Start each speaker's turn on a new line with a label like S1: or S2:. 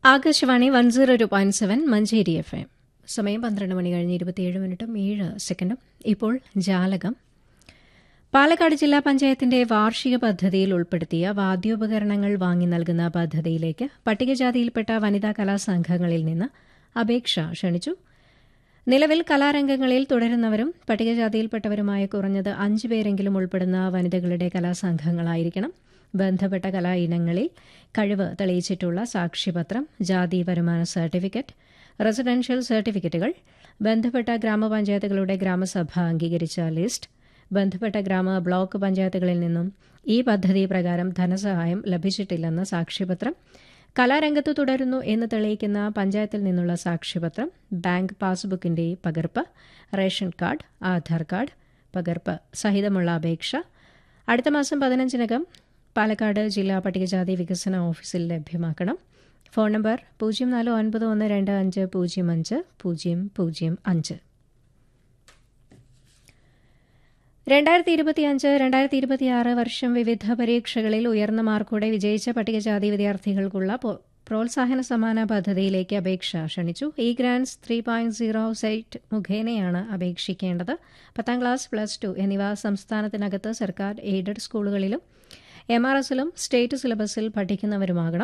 S1: Akashvani one zero two point seven Manjeri F M സമയം പന്ത്രണ്ട് മണി കഴിഞ്ഞ് ഇരുപത്തിയേഴ് മിനിറ്റും ഏഴ് സെക്കൻഡും ഇപ്പോൾ ജാലകം പാലക്കാട് ജില്ലാ പഞ്ചായത്തിന്റെ വാർഷിക പദ്ധതിയിൽ ഉൾപ്പെടുത്തിയ വാദ്യോപകരണങ്ങൾ വാങ്ങി നൽകുന്ന പദ്ധതിയിലേക്ക് പട്ടികജാതിയിൽപ്പെട്ട വനിതാ കലാസംഘങ്ങളിൽ നിന്ന് അപേക്ഷ ക്ഷണിച്ചു നിലവിൽ കലാരംഗങ്ങളിൽ തുടരുന്നവരും പട്ടികജാതിയിൽപ്പെട്ടവരുമായ കുറഞ്ഞത് അഞ്ച് പേരെങ്കിലും ഉൾപ്പെടുന്ന വനിതകളുടെ കലാസംഘങ്ങളായിരിക്കണം ബന്ധപ്പെട്ട കലാ ഇനങ്ങളിൽ കഴിവ് തെളിയിച്ചിട്ടുള്ള സാക്ഷ്യപത്രം ജാതി വരുമാന സർട്ടിഫിക്കറ്റ് റെസിഡൻഷ്യൽ സർട്ടിഫിക്കറ്റുകൾ ബന്ധപ്പെട്ട ഗ്രാമപഞ്ചായത്തുകളുടെ ഗ്രാമസഭ അംഗീകരിച്ച ലിസ്റ്റ് ബന്ധപ്പെട്ട ഗ്രാമ ബ്ലോക്ക് പഞ്ചായത്തുകളിൽ നിന്നും ഈ പദ്ധതി പ്രകാരം ധനസഹായം ലഭിച്ചിട്ടില്ലെന്ന സാക്ഷ്യപത്രം കലാരംഗത്ത് തുടരുന്നു എന്ന് തെളിയിക്കുന്ന പഞ്ചായത്തിൽ നിന്നുള്ള സാക്ഷ്യപത്രം ബാങ്ക് പാസ്ബുക്കിന്റെ പകർപ്പ് റേഷൻ കാർഡ് ആധാർ കാർഡ് പകർപ്പ് സഹിതമുള്ള അപേക്ഷ അടുത്ത മാസം പതിനഞ്ചിനകം പാലക്കാട് ജില്ലാ പട്ടികജാതി വികസന ഓഫീസിൽ ലഭ്യമാക്കണം ഫോൺ നമ്പർ പൂജ്യം നാല് ഒൻപത് ഒന്ന് രണ്ട് അഞ്ച് പൂജ്യം അഞ്ച് പൂജ്യം പൂജ്യം അഞ്ച് രണ്ടായിരത്തി ഇരുപത്തിയഞ്ച് രണ്ടായിരത്തി ഇരുപത്തിയാറ് വർഷം വിവിധ പരീക്ഷകളിൽ ഉയർന്ന മാർക്കോടെ വിജയിച്ച പട്ടികജാതി വിദ്യാർത്ഥികൾക്കുള്ള പ്രോത്സാഹന സമാന പദ്ധതിയിലേക്ക് അപേക്ഷ ക്ഷണിച്ചു E grants three point zero site മുഖേനയാണ് അപേക്ഷിക്കേണ്ടത് പത്താം ക്ലാസ് പ്ലസ് ടു എന്നിവ സംസ്ഥാനത്തിനകത്ത് സർക്കാർ എയ്ഡഡ് സ്കൂളുകളിലും എം ആർ എസിലും സ്റ്റേറ്റ് സിലബസിൽ പഠിക്കുന്നവരുമാകണം